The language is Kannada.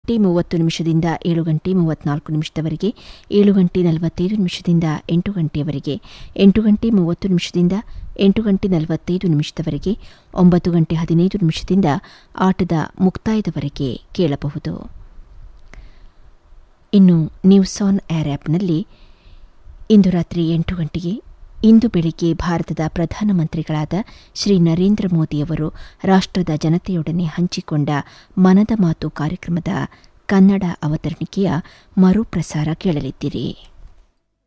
ಗಂಟೆ ಮೂವತ್ತು ನಿಮಿಷದಿಂದ ಏಳು ಗಂಟೆ ಮೂವತ್ನಾಲ್ಕು ನಿಮಿಷದವರೆಗೆ ಏಳು ಗಂಟೆ ನಲವತ್ತೈದು ನಿಮಿಷದಿಂದ ಎಂಟು ಗಂಟೆಯವರೆಗೆ ಎಂಟು ಗಂಟೆ ಮೂವತ್ತು ನಿಮಿಷದಿಂದ ಎಂಟು ಗಂಟೆ ನಲವತ್ತೈದು ನಿಮಿಷದವರೆಗೆ ಒಂಬತ್ತು ಗಂಟೆ ಹದಿನೈದು ನಿಮಿಷದಿಂದ ಆಟದ ಮುಕ್ತಾಯದವರೆಗೆ ಕೇಳಬಹುದು ಇನ್ನು ನ್ಯೂಸ್ ಆನ್ ಏರ್ ಆ್ಯಪ್ನಲ್ಲಿ ಇಂದು ರಾತ್ರಿ ಎಂಟು ಗಂಟೆಗೆ ಇಂದು ಬೆಳಿಗ್ಗೆ ಭಾರತದ ಪ್ರಧಾನಮಂತ್ರಿಗಳಾದ ಶ್ರೀ ನರೇಂದ್ರ ಮೋದಿಯವರು ರಾಷ್ಟ್ರದ ಜನತೆಯೊಡನೆ ಹಂಚಿಕೊಂಡ ಮನದ ಮಾತು ಕಾರ್ಯಕ್ರಮದ ಕನ್ನಡ ಅವತರಣಿಕೆಯ ಮರುಪ್ರಸಾರ ಕೇಳಲಿದ್ದೀರಿ